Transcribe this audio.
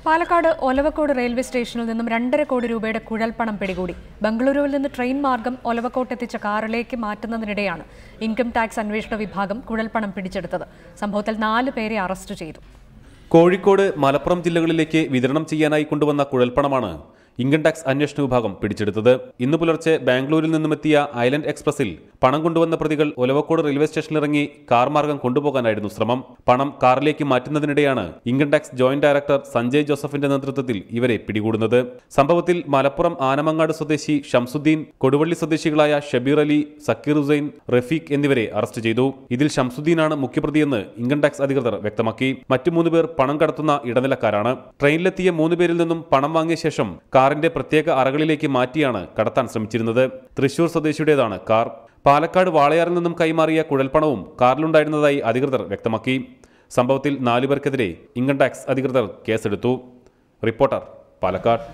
Palakkad Olavakkode railway സ്റ്റേഷനിൽ നിന്നും രണ്ടര കോടി രൂപയുടെ കുഴൽപ്പണം പിടികൂടി ബംഗളൂരുവിൽ നിന്ന് ട്രെയിൻ മാർഗം ഒലവക്കോട്ട് എത്തിച്ച കാറിലേക്ക് മാറ്റുന്നതിനിടെയാണ് ഇൻകം ടാക്സ് അന്വേഷണ വിഭാഗം കുഴൽപ്പണം പിടിച്ചെടുത്തത് സംഭവത്തിൽ നാല് പേരെ അറസ്റ്റ് ചെയ്തു കോഴിക്കോട് മലപ്പുറം ജില്ലകളിലേക്ക് വിതരണം ചെയ്യാനായി കൊണ്ടുവന്ന കുഴൽപ്പണമാണ് ഇൻകം ടാക്സ് അന്വേഷണ വിഭാഗം പിടിച്ചെടുത്തത് ഇന്ന് പുലർച്ചെ ബാംഗ്ലൂരിൽ നിന്നുമെത്തിയ ഐലൻഡ് എക്സ്പ്രസിൽ പണം കൊണ്ടുവന്ന പ്രതികൾ ഒലവക്കോട് റെയിൽവേ സ്റ്റേഷനിലിറങ്ങി കാർ മാർഗം കൊണ്ടുപോകാനായിരുന്നു ശ്രമം പണം കാറിലേക്ക് മാറ്റുന്നതിനിടെയാണ് income tax joint director Sanjay ജോസഫിന്റെ നേതൃത്വത്തിൽ ഇവരെ പിടികൂടുന്നത് സംഭവത്തിൽ മലപ്പുറം ആനമങ്ങാട് സ്വദേശി ഷംസുദ്ദീൻ കൊടുവള്ളി സ്വദേശികളായ ഷബീർ അലി സക്കീർ ഹുസൈൻ റഫീഖ് എന്നിവരെ അറസ്റ്റ് ചെയ്തു ഇതിൽ ഷംസുദ്ദീനാണ് മുഖ്യപ്രതിയെന്ന് ഇൻകം ടാക്സ് അധികൃതർ വ്യക്തമാക്കി മറ്റു മൂന്ന് പേർ പണം കടത്തുന്ന ഇടനിലക്കാരാണ് ട്രെയിനിലെത്തിയ മൂന്ന് പേരിൽ നിന്നും പണം വാങ്ങിയ ശേഷം കാറിന്റെ പ്രത്യേക അറകളിലേക്ക് മാറ്റിയാണ് കടത്താൻ ശ്രമിച്ചിരുന്നത് തൃശൂർ സ്വദേശിയുടേതാണ് കാർ പാലക്കാട് വാളയാറിൽ നിന്നും കൈമാറിയ കുഴൽപ്പണവും കാറിലുണ്ടായിരുന്നതായി അധികൃതർ വ്യക്തമാക്കി സംഭവത്തിൽ നാലുപേർക്കെതിരെ ഇൻകം ടാക്സ് അധികൃതർ കേസെടുത്തു റിപ്പോർട്ടർ പാലക്കാട്